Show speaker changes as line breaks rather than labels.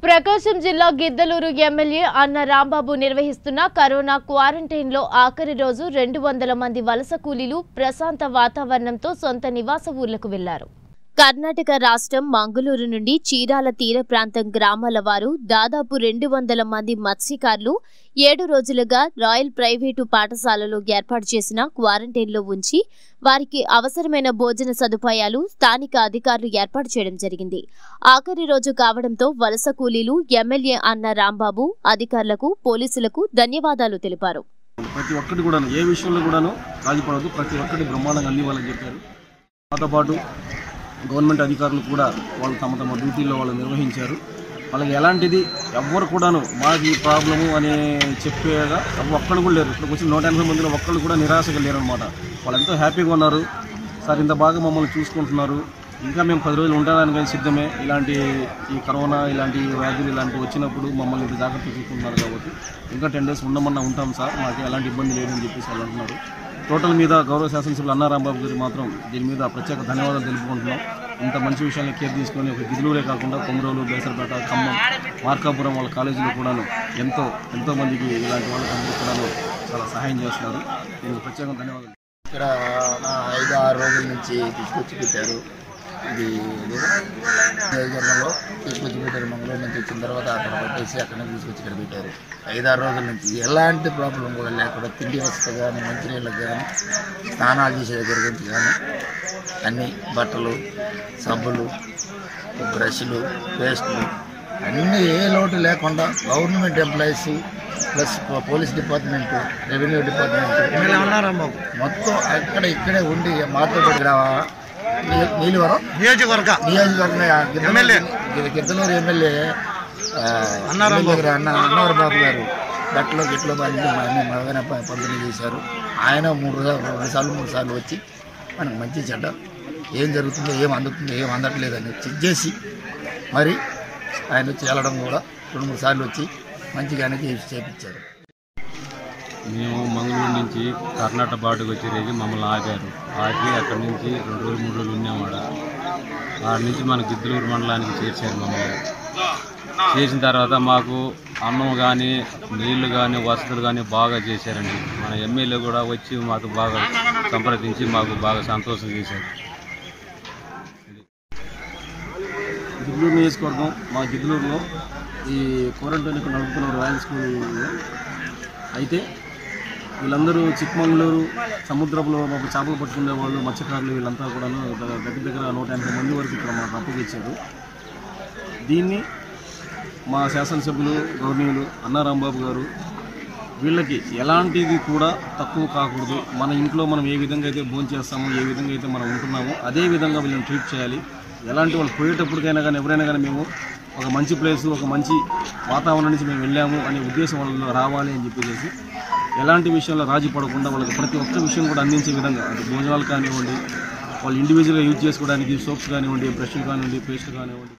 ప్రకాశం జిల్లా గిద్దలూరు ఎమ్మెల్యే అన్న రాంబాబు నిర్వహిస్తున్న కరోనా క్వారంటైన్లో ఆఖరి రోజు రెండు వందల మంది వలస కూలీలు ప్రశాంత వాతావరణంతో సొంత నివాస ఊర్లకు వెళ్లారు కర్ణాటక రాష్ట్రం మంగళూరు నుండి చీరాల తీర ప్రాంతం గ్రామాల వారు దాదాపు రెండు వందల మంది మత్స్యకారులు ఏడు రోజులుగా రాయల్ ప్రైవేటు పాఠశాలలో ఏర్పాటు చేసిన క్వారంటైన్లో ఉంచి వారికి అవసరమైన భోజన సదుపాయాలు స్థానిక అధికారులు ఏర్పాటు చేయడం జరిగింది ఆఖరి రోజు కావడంతో వలస కూలీలు ఎమ్మెల్యే అన్న రాంబాబు అధికారులకు పోలీసులకు ధన్యవాదాలు తెలిపారు
ప్రతి ఒక్కటి కూడాను ఏ విషయంలో కూడాను రాజీపడదు ప్రతి ఒక్కటి బ్రహ్మాండంగా అన్ని వాళ్ళకి చెప్పారు దాంతో పాటు గవర్నమెంట్ అధికారులు కూడా వాళ్ళు తమ తమ డ్యూటీలో వాళ్ళు నిర్వహించారు వాళ్ళకి ఎలాంటిది ఎవ్వరు కూడాను మాకు ఈ ప్రాబ్లము అని చెప్పేగా ఒక్కళ్ళు కూడా లేరు ఇక్కడికి వచ్చిన నూట ఎనభై మందిలో ఒక్కళ్ళు కూడా నిరాశగా లేరు అనమాట వాళ్ళు ఎంతో హ్యాపీగా ఉన్నారు సార్ ఇంత బాగా మమ్మల్ని చూసుకుంటున్నారు ఇంకా మేము పది రోజులు ఉండడానికి కానీ సిద్ధమే ఇలాంటి ఈ కరోనా ఇలాంటి వ్యాధులు ఇలాంటివి వచ్చినప్పుడు మమ్మల్ని ఇంత జాగ్రత్త చూసుకుంటున్నారు కాబట్టి ఇంకా టెన్ డేస్ ఉండమన్నా ఉంటాం సార్ మాకు ఎలాంటి ఇబ్బంది లేదని చెప్పేసి వాళ్ళు అంటున్నారు టోటల్ మీద గౌరవ శాసనసభ్యులు అన్నా రాంబాబు గారు మాత్రం దీని మీద ప్రత్యేక ధన్యవాదాలు తెలుపుకుంటున్నాం ఇంత మంచి విషయాన్ని కేర్ తీసుకొని ఒక గిదులూరే కాకుండా కొమరోలు బేసరపేట ఖమ్మం మార్కాపురం వాళ్ళ కాలేజీలో కూడాను ఎంతో ఎంతో మందికి ఇలాంటి వాళ్ళకి అందరూ కూడాను చాలా సహాయం చేస్తున్నారు దీనికి ప్రత్యేక ధన్యవాదాలు
ఇక్కడ నా ఐదు ఆరు రోజుల నుంచి తీసుకొచ్చి పెట్టారు ఇది నియోజకవర్గంలో తీసుకొచ్చి పెట్టారు మంగళూరు నుంచి వచ్చిన తర్వాత అక్కడ పట్టేసి అక్కడ నుంచి తీసుకొచ్చి ఇక్కడ పెట్టారు ఐదు ఆరు రోజుల నుంచి ఎలాంటి ప్రాబ్లం కూడా లేకుండా తిండి వసతి కానీ మంచినీళ్ళకి కానీ స్నానాలు చేసే దగ్గర నుంచి కానీ అన్ని బట్టలు సబ్బులు బ్రష్లు పేస్టులు అన్నీ ఏ లోటు లేకుండా government employees plus police department revenue department మొత్తం అక్కడ ఇక్కడే ఉండి మాతో పాటు రా- నీ- నీలివరం
నియోజకవర్గ
నియోజకవర్గ
ఎమ్మెల్యే.
గిద్దలూరు ఎమ్మెల్యే ఆ,
అన్నారాం
ఎమ్మెల్యే గారు అన్న అన్నవరం బాబు గారు గట్లో గిట్లో అన్ని అన్ని బాగానే ప- పంపిణీ చేశారు ఆయన మూడు రోజులు రెండు సార్లు మూడు సార్లు వచ్చి మనకు మంచి చెడ్డ ఏం జరుగుతుందో ఏం అందుతుందో ఏం అందట్లేదని చెక్ చేసి మరి ఆయన వచ్చి వెళ్ళడం కూడా రెండు మూడు సార్లు వచ్చి మంచిగానే చేసి చేపించారు
మేము మంగళూరు నుంచి కర్ణాటక బాటుకు వచ్చేది మమ్మల్ని ఆపారు ఆపి అక్కడి నుంచి రెండు రోజులు మూడు రోజులు ఉన్నామాడ ఆడ నుంచి మన గిద్దలూరు మండలానికి చేర్చారు మమ్మల్ని చేసిన తర్వాత మాకు అన్నం కానీ నీళ్లు కానీ వసతులు కానీ బాగా చేశారండి మన ఎమ్మెల్యే కూడా వచ్చి మాకు బాగా సంప్రదించి మాకు బాగా సంతోషం చేశారు
గిద్దలూరు నియోజకవర్గం మా గిద్దలూరులో ఈ క్వారంటైన్ ఇక్కడ నడుపుతున్నారు రాయల్ స్కూల్లో అయితే వీళ్ళందరూ చిక్కమంగళూరు సముద్రంలో మాకు చేపలు పట్టుకునే వాళ్ళు మత్స్యకారులు వీళ్ళంతా కూడాను దగ్గర దగ్గర దగ్గర నూట ఎనభై మంది వరకు ఇక్కడ మాకు అప్పగించారు దీన్ని మా శాసనసభ్యులు గౌరవనీయులు అన్నారాంబాబు గారు వీళ్ళకి ఎలాంటిది కూడా తక్కువ కాకూడదు మన ఇంట్లో మనం ఏ విధంగా అయితే భోజనం చేస్తామో ఏ విధంగా అయితే మనం ఉంటున్నామో అదే విధంగా వీళ్ళని ట్రీట్ చేయాలి ఎలాంటి వాళ్ళు పోయేటప్పటికైనా కానీ ఎవరైనా కానీ మేము ఒక మంచి ప్లేస్ ఒక మంచి వాతావరణం నుంచి మేము వెళ్ళాము అనే ఉద్దేశం వాళ్ళలో రావాలి అని చెప్పేసి ఎలాంటి విషయంలో రాజీ పడకుండా వాళ్ళకి ప్రతి ఒక్క విషయం కూడా అందించే విధంగా అది భోజనాలు కానివ్వండి వాళ్ళు ఇండివిజువల్గా యూజ్ చేసుకోవడానికి సోప్స్ కానివ్వండి బ్రష్లు కానివ్వండి పేస్ట్ కానివ్వండి